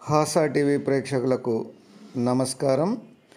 హాసా TV ప్రేక్షకులకు నమస్కారం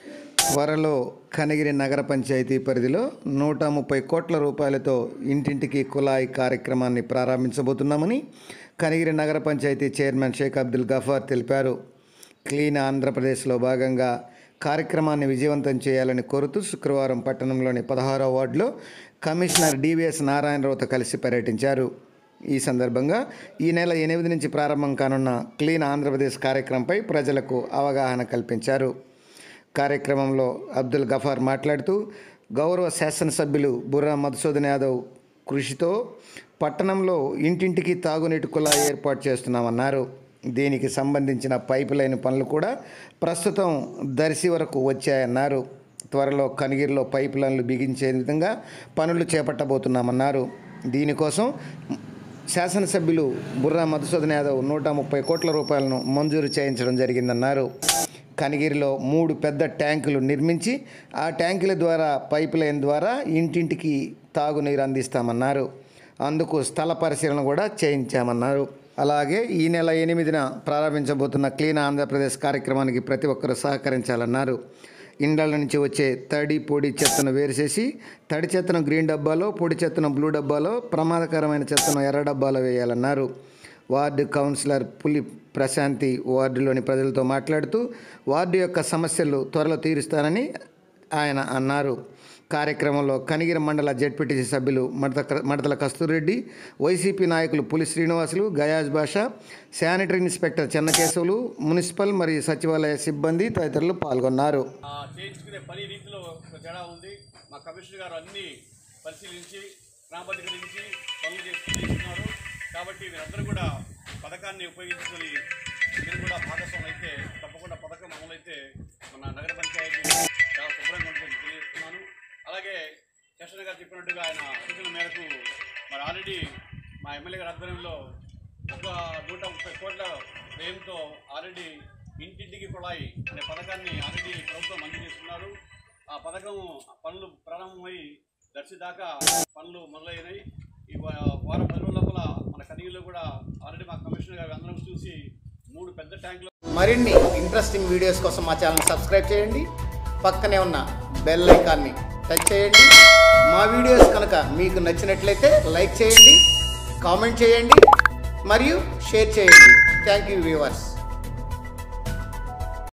త్వరలో కనగిరి నగర పంచాయతీ పరిధిలో నూట ముప్పై కోట్ల రూపాయలతో ఇంటింటికి కుళాయి కార్యక్రమాన్ని ప్రారంభించబోతున్నామని కనగిరి నగర పంచాయతీ చైర్మన్ షేక్ అబ్దుల్ గఫార్ తెలిపారు క్లీన్ ఆంధ్రప్రదేశ్లో భాగంగా కార్యక్రమాన్ని విజయవంతం చేయాలని కోరుతూ శుక్రవారం పట్టణంలోని పదహారో వార్డులో కమిషనర్ డివిఎస్ నారాయణరావుతో కలిసి పర్యటించారు ఈ సందర్భంగా ఈ నెల ఎనిమిది నుంచి ప్రారంభం కానున్న క్లీన్ ఆంధ్రప్రదేశ్ కార్యక్రమంపై ప్రజలకు అవగాహన కల్పించారు కార్యక్రమంలో అబ్దుల్ గఫార్ మాట్లాడుతూ గౌరవ శాసనసభ్యులు బుర్రా మధుసూదన్ యాదవ్ కృషితో పట్టణంలో ఇంటింటికి తాగునీటి కుళాయి ఏర్పాటు చేస్తున్నామన్నారు దీనికి సంబంధించిన పైపు లైన్ పనులు కూడా ప్రస్తుతం దర్శి వరకు వచ్చాయన్నారు త్వరలో కనిగిరిలో పైప్ లైన్లు బిగించే విధంగా పనులు చేపట్టబోతున్నామన్నారు దీనికోసం శాసనసభ్యులు బుర్రా మధుసూదన్ యాదవ్ నూట ముప్పై కోట్ల రూపాయలను మంజూరు చేయించడం జరిగిందన్నారు కనిగిరిలో మూడు పెద్ద ట్యాంకులు నిర్మించి ఆ ట్యాంకుల ద్వారా పైప్ లైన్ ద్వారా ఇంటింటికి తాగునీరు అందిస్తామన్నారు అందుకు స్థల పరిశీలన కూడా చేయించామన్నారు అలాగే ఈ నెల ఎనిమిదిన ప్రారంభించబోతున్న క్లీన్ ఆంధ్రప్రదేశ్ కార్యక్రమానికి ప్రతి ఒక్కరూ సహకరించాలన్నారు ఇండ్ల నుంచి వచ్చే తడి పొడి చెత్తను వేరుచేసి తడి చెత్తను గ్రీన్ డబ్బాలో పొడి చెత్తను బ్లూ డబ్బాలో ప్రమాదకరమైన చెత్తను ఎర్ర డబ్బాలో వేయాలన్నారు వార్డు కౌన్సిలర్ పులి ప్రశాంతి వార్డులోని ప్రజలతో మాట్లాడుతూ వార్డు యొక్క సమస్యలు త్వరలో తీరుస్తానని ఆయన అన్నారు కార్యక్రమంలో కనిగిరి మండల జెడ్పీటీసీ సభ్యులు మడత మడతల కస్తూరెడ్డి వైసీపీ నాయకులు Puli Srinivasulu Gayaz Basha sanitary inspector Chennakesavulu municipal మరియు సచివాలయ సిబ్బంది తదితరులు పాల్గొన్నారు ఆ, చేయించుకునే పని రీతిలో ఒక తేడా ఉంది మా కమిషనర్ గారు అన్ని పరిశీలించి క్రమబద్ధీకరించి పనులు చేసి చేస్తున్నారు కాబట్టి మీరందరూ కూడా పథకాన్ని ఉపయోగించుకొని మీరు కూడా భాగస్వామి అయితే తప్పకుండా పథకం అమలైతే మన నగర పంచాయతీ చాలా శుభ్రంగా ఉంటుందని తెలియజేస్తున్నాను అలాగే కృష్ణ గారు చెప్పినట్టుగా ఆయన సూచన మేరకు మరి ఆల్రెడీ మా ఎమ్మెల్యే గారి ఆధ్వర్యంలో ఒక నూట ముప్పై కోట్ల వ్యయంతో ఆల్రెడీ ఇంటింటికి కుళాయి అనే పథకాన్ని ఆల్రెడీ ప్రభుత్వం మంజూరు చేస్తున్నారు ఆ పథకం పనులు ప్రారంభమై దర్శి దాకా పనులు మొదలైనాయి ఈ వా- వారం పది రోజుల లోపల మన కనిగిలో కూడా ఆల్రెడీ మా కమిషనర్ గారు అందరం చూసి మూడు పెద్ద ట్యాంకులు మరిన్ని ఇంట్రెస్టింగ్ వీడియోస్ కోసం మా ఛానల్ సబ్స్క్రైబ్ చేయండి పక్కనే ఉన్న బెల్ ఐకాన్ని టచ్ చేయండి మా వీడియోస్ కనుక మీకు నచ్చినట్లయితే లైక్ చేయండి కామెంట్ చేయండి మరియు షేర్ చేయండి థ్యాంక్ యూ వ్యూవర్స్